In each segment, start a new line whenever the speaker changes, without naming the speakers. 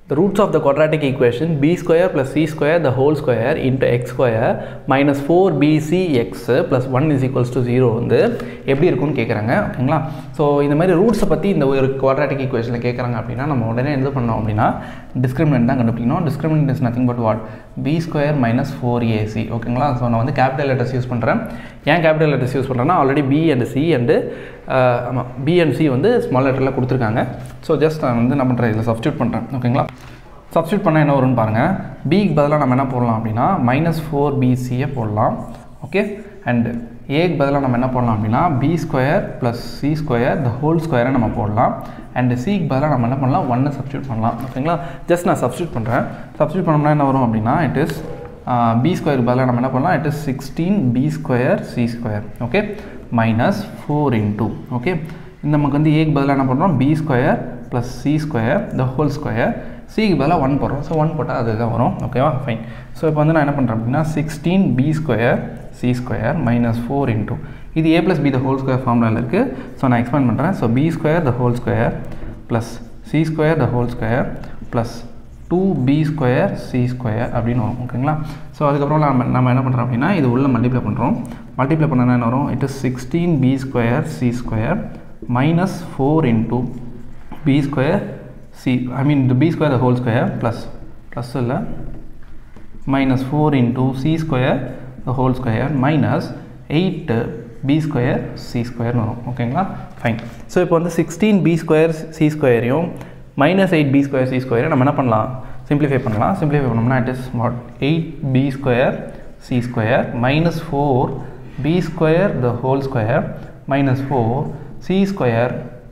the roots of the quadratic equation b square plus c square the whole square into x square minus 4bcx plus 1 is equals to 0 வந்து எப்படி இருக்கும்னு கேட்குறாங்க ஓகேங்களா so இந்த மாதிரி ரூட்ஸை பற்றி இந்த ஒரு quadratic equationல கேட்குறாங்க அப்படின்னா நம்ம உடனே என்ன பண்ணோம் அப்படின்னா டிஸ்கிரிமினன்ட் தான் கண்டுபிடிக்கணும் discriminant is nothing but what B square minus four AC ஓகேங்களா ஸோ நான் வந்து கேபிட்டல் லெட்டர்ஸ் யூஸ் பண்ணுறேன் ஏன் கேபிட்டல் லெட்டர்ஸ் யூஸ் பண்ணுறேன்னா already B and C and ஆமாம் பி அண்ட் சி வந்து ஸ்மால் லெட்டரில் கொடுத்துருக்காங்க ஸோ ஜஸ்ட் நான் வந்து என்ன பண்ணுறேன் இதில் சப்ஸ்டியூட் பண்ணுறேன் ஓகேங்களா சப்ஸ்டியூட் பண்ணால் என்ன வரும்னு பாருங்கள் பிக்கு பதிலாக நம்ம என்ன போடலாம் அப்படின்னா மைனஸ் ஃபோர் பிசியை போடலாம் ஓகே அண்டு ஏக்கு பதிலாக நம்ம என்ன போடலாம் அப்படின்னா B square plus C square the whole ஸ்கொயரை நம்ம போடலாம் அண்டு சிக்கு பதிலாக நம்ம என்ன பண்ணலாம் ஒன்று சப்ஸ்டியூட் பண்ணலாம் ஓகேங்களா ஜஸ்ட் நான் சப்ஸ்டியூட் பண்ணுறேன் சப்ஸ்டியூட் பண்ணோம்னா என்ன வரும் அப்படின்னா இட் இஸ் பி ஸ்கொயருக்கு பதிலாக நம்ம என்ன பண்ணலாம் it is sixteen B square C square okay minus four into okay இந்த நமக்கு வந்து ஏக்கு பதிலாக என்ன பண்ணுறோம் B square plus C square the whole square சிக்கு பதிலாக ஒன் போடுறோம் ஸோ ஒன் போட்டால் அதுதான் வரும் ஓகேவா ஃபைன் ஸோ இப்போ வந்து நான் என்ன பண்ணுறேன் அப்படின்னா sixteen B square C square minus four into இது A plus B the whole square ஃபார்முலாவில் இருக்குது ஸோ நான் எக்ஸ்பேண்ட் பண்ணுறேன் so B square the whole square plus C square the whole square plus two B square C square அப்படின்னு வரும் ஓகேங்களா so அதுக்கப்புறம் நம்ம நம்ம என்ன பண்ணுறோம் அப்படின்னா இது உள்ள மல்டிப்ளை பண்ணுறோம் மல்டிப்ளை பண்ணனா என்ன வரும் it is sixteen B square C square minus four into B square C I mean இந்த B square the whole square plus plus இல்லை minus four into C square the whole square minus eight B square C ஸ்கொயர்னு வரும் ஓகேங்களா fine so இப்போ வந்து sixteen B square C ஸ்கொயரையும் minus eight B square C ஸ்கொயரை நம்ம என்ன பண்ணலாம் சிம்பிளிஃபை பண்ணலாம் சிம்பிளிஃபை பண்ணோம்னா it is what eight B square C square minus four B square the whole square minus four C square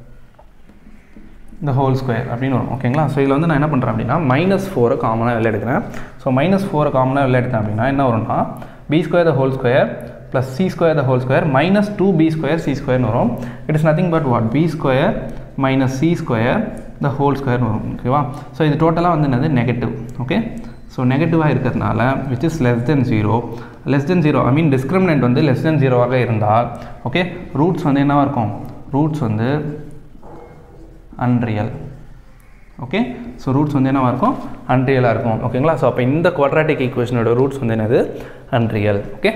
the whole square அப்படின்னு வரும் ஓகேங்களா ஸோ இதில் வந்து நான் என்ன பண்ணுறேன் அப்படின்னா மைனஸ் ஃபோரை காமனாக வெளில எடுக்கிறேன் ஸோ மைனஸ் ஃபோரை காமனாக வெளில எடுத்தேன் அப்படின்னா என்ன வரும்னா B square the whole square plus C square the whole square minus two B square C ஸ்கொயர்னு வரும் it is nothing but what B square minus C square the whole ஸ்கொயர்னு வரும் ஓகேவா ஸோ இது டோட்டலாக வந்து என்னது நெகட்டிவ் ஓகே ஸோ நெகட்டிவாக இருக்கிறதுனால which is less than zero less than zero I mean discriminant வந்து லெஸ் தென் ஜீரோவாக இருந்தால் ஓகே ரூட்ஸ் வந்து என்னவாக இருக்கும் ரூட்ஸ் வந்து அன்ரியல் ஓகே ஸோ ரூட்ஸ் வந்து என்னவாக இருக்கும் அன்ரியலாக இருக்கும் ஓகேங்களா ஸோ அப்போ இந்த குவாட்ராட்டிக் ஈக்குவேஷனோட ரூட்ஸ் வந்து என்னது அன்ரியல் ஓகே